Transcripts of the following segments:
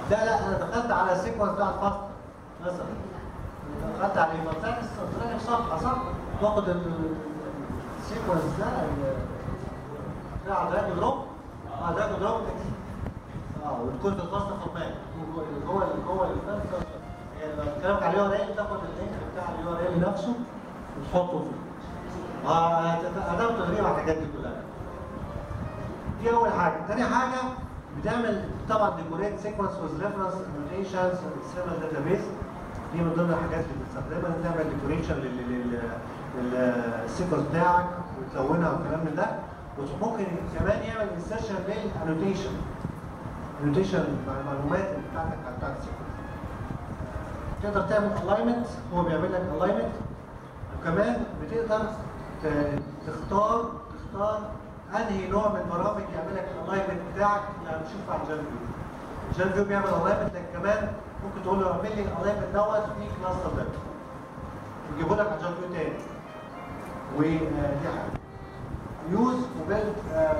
لا لا انا دخلت على السيكونس بتاع الفاست مثلا دخلت على ايه طلعت طلعت صفحه صح باخد ال- السيكونس ده ال- ده على دراج دروب على دراج دروب اه والكود الخاص فورمات جوه جوه الفاست يعني لو كلامك على اليو ار ال تاخد اللينك بتاع اليو ار ال نفسه وتحطه فيه اه هتاخد تدريب على الحاجات دي كلها دي اول حاجه تاني حاجه بتعمل طبعا ديكوريت سيكونس وذ ريفرنس نوتيشنز اكسترنال داتابيز دي من ضمن الحاجات اللي بتستخدمها ان تعمل ديكوريشن للسيكونس بتاعك وتلونها والكلام من ده وممكن كمان يعمل انسيرشن للانوتيشن انوتيشن مع المعلومات اللي بتاعتك بتاعت السيكونس تقدر تعمل الاينمنت هو بيعمل لك الاينمنت وكمان بتقدر ت- تختار تختار انهي نوع من البرامج يعمل لك الالاينمنت بتاعك يعني نشوف على الجان فيو الجان فيو بيعمل الالاينمنت لكن كمان ممكن تقول له اعمل لي الالاينمنت دوت في كلاستر ده ويجيبه لك على الجان فيو تاني ودي حاجه يوز وبيلد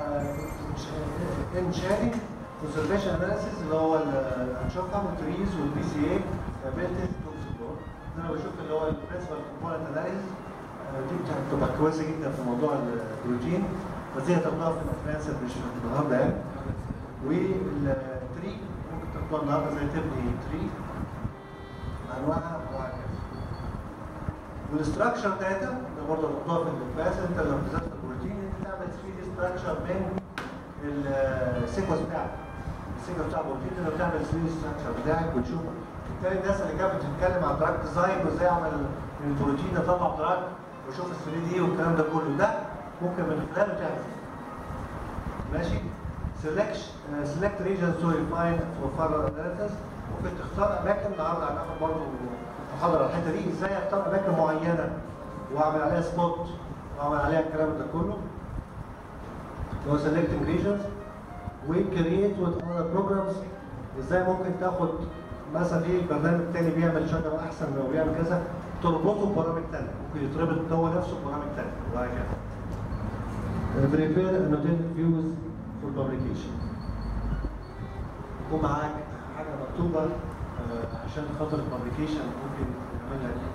ان شيرنج كونسرفيشن اناليسيس اللي هو ال- هنشوفها من تريز والبي سي اي بيلد انا بشوف اللي هو البرنسبل كومبوننت اناليسيس دي بتاع- بتبقى كويسه جدا في موضوع البروتين بس هي تاخدها في الادفانسد مش في النهارده يعني والتري ممكن تاخدها النهارده زي تبني تري انواعها وهكذا والاستراكشر داتا ده برضه هتحطها في الادفانس انت لو بالذات في البروتين انت تعمل 3 دي ستراكشر من السيكونس بتاعك السيكونس بتاع البروتين انت بتعمل 3 دي ستراكشر بتاعك وتشوف بالتالي الناس اللي كانت بتتكلم عن دراج ديزاين وازاي اعمل من البروتين اطلع دراج واشوف ال 3 دي والكلام ده كله ده ممكن من خلاله تعمل ماشي سيلكت سيلكت ريجنز تو ريفاين فور فارر اناليسيس ممكن تختار اماكن النهارده هناخد برضه محاضره على الحته دي ازاي اختار اماكن معينه واعمل عليها سبوت واعمل عليها الكلام ده كله اللي هو سيلكتنج ريجنز وكرييت وذ اذر بروجرامز ازاي ممكن تاخد مثلا في برنامج تاني بيعمل شجره احسن لو بيعمل كذا تربطه ببرامج تانيه ممكن يتربط هو نفسه ببرامج تانيه وهكذا prepare annotated views for publication يكون معاك حاجه مكتوبه آه، عشان خاطر الببليكيشن ممكن نعملها دي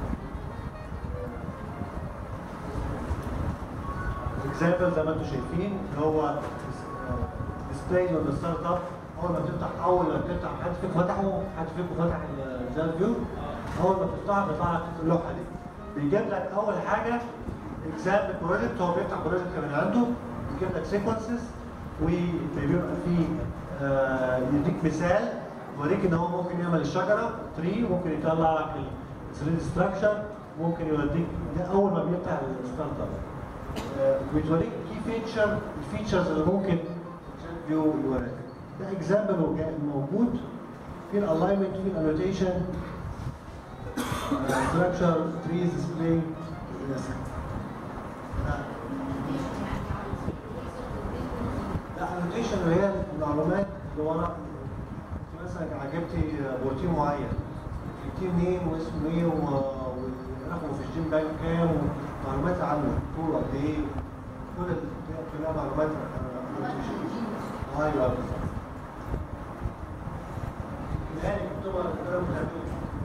اكزامبل زي ما انتم شايفين اللي هو ديسبلاي اون ستارت اب اول ما تفتح اول ما تفتح حد فيكم فتحه حد فيكم فتح الجال فيو اول ما تفتحها بيطلع لك اللوحه دي بيجيب لك اول حاجه اكزامبل بروجكت هو بيفتح بروجكت من عنده بيجيب لك سيكونسز وبيبقى فيه آه، يديك مثال يوريك ان هو ممكن يعمل الشجره تري ممكن يطلع لك ال 3 ستراكشر ممكن يوديك ده اول ما بيفتح الستارت اب آه، بتوريك كي فيتشر الفيتشرز اللي ممكن فيو يوريك ده اكزامبل موجود في الالاينمنت في الانوتيشن ستراكشر تريز ديسبلاي لا انوتيشن اللي هي المعلومات اللي ورا انت مثلا عجبتي بروتين معين جبتيه منين واسمه ايه و- ورقمه في الجيم بانك كام ومعلومات عنه طول قد ايه كل ال- كلها معلومات annotation. ايوه بالظبط يعني بتبقى الكلام ده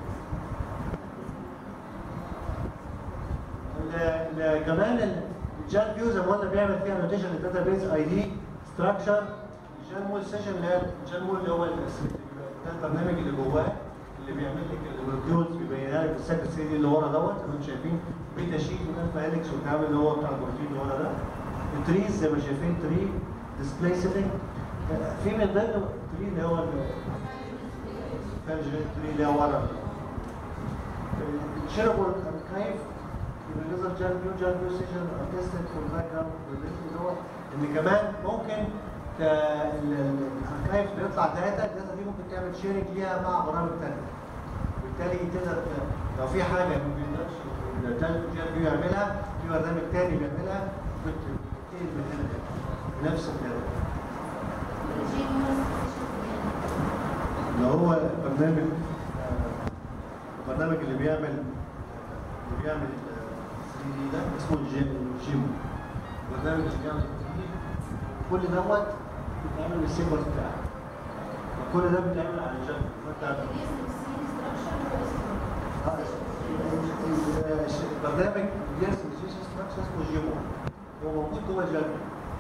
ال- ال- كمان الجان فيو زي ما قلنا بيعمل فيها نوتيشن للداتا بيز اي دي ستراكشر الجان مول سيشن اللي هي الجان مول اللي هو ال- ده البرنامج اللي جواه اللي بيعمل لك المولكيولز بيبينها لك السكر 3 دي اللي ورا دوت اللي انتم شايفين بيتا شيت والالفا هيلكس والكلام اللي هو بتاع البروتين اللي ورا ده التريز زي ما شايفين تري ديسبلاي سيتنج في من ضمن التري اللي هو الفالجريت تري اللي هو ورا الشيربل اركايف الريزر جان نيو جان نيو سيشن ارتستد فور باك جراوند اللي هو ان كمان ممكن ت- ال- ال- الاركايف بيطلع داتا الداتا دي ممكن تعمل شيرنج ليها مع برامج ثانيه وبالتالي تقدر ت- لو في حاجه ما بيقدرش الجان جان نيو يعملها في برنامج ثاني بيعملها بتنقل من هنا لهنا. نفس الداتا اللي هو برنامج آه، البرنامج اللي بيعمل اللي بيعمل 3 دي ده اسمه الجيم جيم البرنامج اللي بيعمل 3 دي كل دوت بيتعمل بالسيكونس بتاعه كل ده بيتعمل على الجنب وانت البرنامج بيرسم سيس ستراكشر اسمه جيمو هو موجود جوه الجنب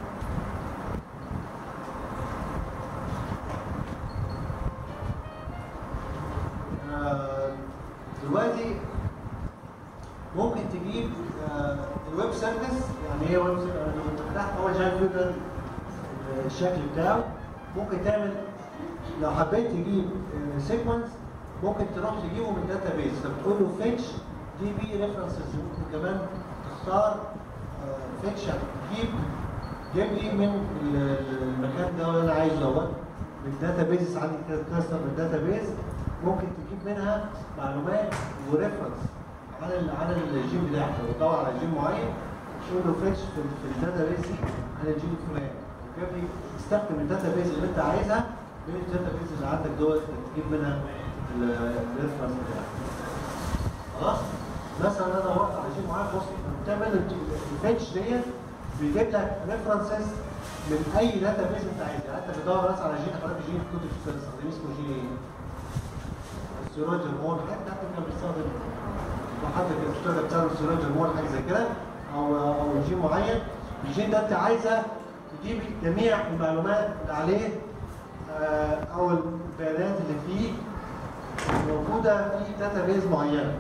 آه، دلوقتي ممكن تجيب آه، الويب سيرفيس يعني ايه ويب سيرفيس؟ لو انت فتحت اول جاي كده الشكل بتاعه ممكن تعمل لو حبيت تجيب سيكونس ممكن تروح تجيبه من داتا بيز فبتقول له فيتش دي بي ريفرنسز ممكن كمان تختار فيتش جيب جيب لي من ال- المكان ده اللي انا عايزه دوت من داتا بيز عندي كده كلاستر من داتا بيز ممكن تجيب منها معلومات وريفرنس عن ال عن الجين بتاعك لو بتدور على جين معين تقول له فيتش في, في الداتا بيز عن الجين الفلاني وجاب لي استخدم الداتا بيز اللي انت عايزها من الداتا بيز اللي عندك دوت تجيب منها الريفرنس بتاعك خلاص مثلا انا وقت على شيء معين بص بتعمل الفيتش ديت بيجيب لك ريفرنسز من اي داتا بيز انت عايزها يعني انت بتدور مثلا على جين حضرتك جين كنت بتستخدم اسمه جين ايه؟ السيروج هرمون حتى حتى كان بيستخدم حتى كان بيستخدم بتاع السيروج هرمون حاجه زي كده او او جين معين الجين ده انت عايزه تجيب جميع المعلومات اللي عليه آه، او البيانات اللي فيه موجوده في داتا بيز معينه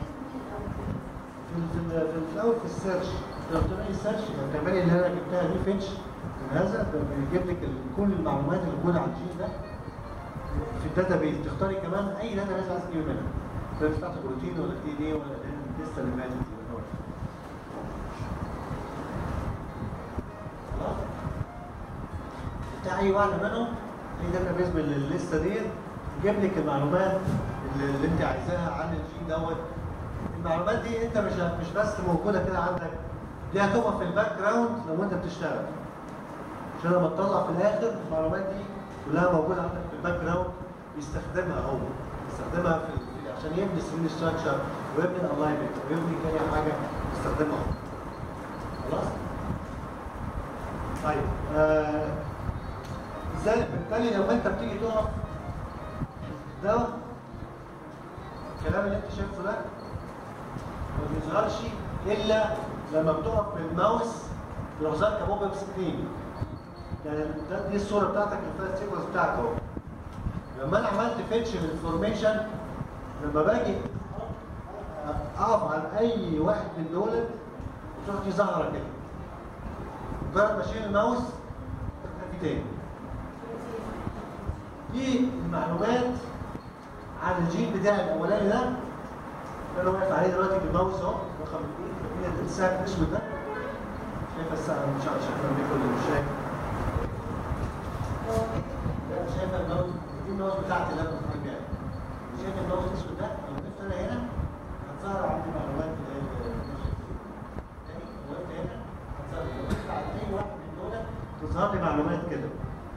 في في ال- في الاول في السيرش لو بتعملي سيرش لو بتعملي اللي انا جبتها دي فيتش من هذا بيجيب لك ال- كل المعلومات اللي موجوده على الجين ده في الداتا بيز تختاري كمان اي داتا بيز عايز تجيبي منها ده بتاعت بروتين ولا دي دي ولا لسه اللي فاتت دي ولا خلاص بتاع اي واحده منهم اي داتا بيز من الليسته ديت يجيب لك المعلومات اللي, اللي انت عايزاها عن الجين دوت المعلومات دي انت مش مش بس موجوده كده عندك دي هتبقى في الباك جراوند لو انت بتشتغل عشان لما تطلع في الاخر المعلومات دي كلها موجوده عندك في الباك جراوند يستخدمها هو يستخدمها في في- عشان يبني سكرين ستراكشر ويبني الالاينمنت ويبني اي حاجه يستخدمها هو خلاص؟ طيب آه ازاي بالتالي لما انت بتيجي تقف ده الكلام اللي انت شايفه ده ما بيظهرش الا لما بتقف بالماوس يروح ظهر كبوب اب سكرين يعني ده دي الصوره بتاعتك الفاست سيكونس بتاعك اهو لما انا عملت فيتش للانفورميشن لما باجي اقف على اي واحد من دول بتروح دي ظاهره كده مجرد ما اشيل الماوس تختفي تاني دي المعلومات عن الجين بتاعي الاولاني ده اللي انا واقف عليه دلوقتي بالماوس اهو رقم اثنين فاكرين السهم الاسود ده شايف السهم مش عارف شكله بيكون مش شايف شايف الماوس دي الماوس بتاعتي اللي انا بتفرج بيها شايف الماوس الاسود ده لو وقفت انا هنا هتظهر عندي معلومات اللي هي تاني وقفت هنا هتظهر لو وقفت على اي واحد من دول تظهر لي معلومات كده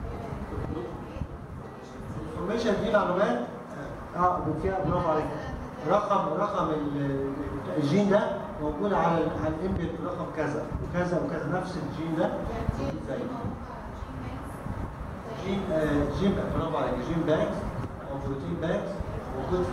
الانفورميشن دي معلومات اه فيها برافو عليك رقم رقم ال- الجين ده موجود على ال- على الامبيد رقم كذا وكذا وكذا نفس الجين ده زي جين آه جين برافو عليك جين بانكس او بروتين بانكس موجود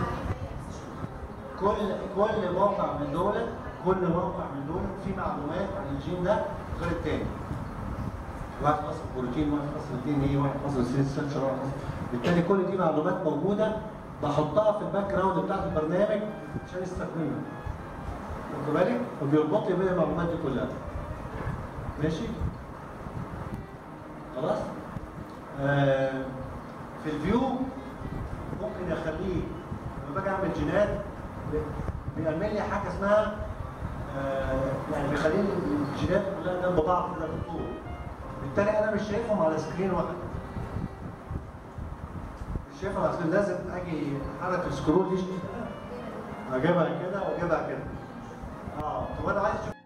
كل كل موقع من دول كل موقع من دول فيه معلومات عن الجين ده غير التاني واحد خاص بالبروتين واحد خاص بالدي ان اي واحد خاص بالسيل ستراكشر واحد خاص بالتالي كل دي معلومات موجوده بحطها في الباك جراوند بتاعت البرنامج عشان يستخدمها واخد بالك وبيربط لي بين المعلومات دي كلها ماشي خلاص آه في الفيو ممكن اخليه لما باجي اعمل جينات بيعمل لي حاجه اسمها آه يعني بيخلي لي الجينات كلها جنب بعض كده في الطول بالتالي انا مش شايفهم على سكرين واحد مش شايفهم على سكرين لازم اجي احرك السكرول دي اجيبها كده واجيبها كده اه طب انا عايز اشوف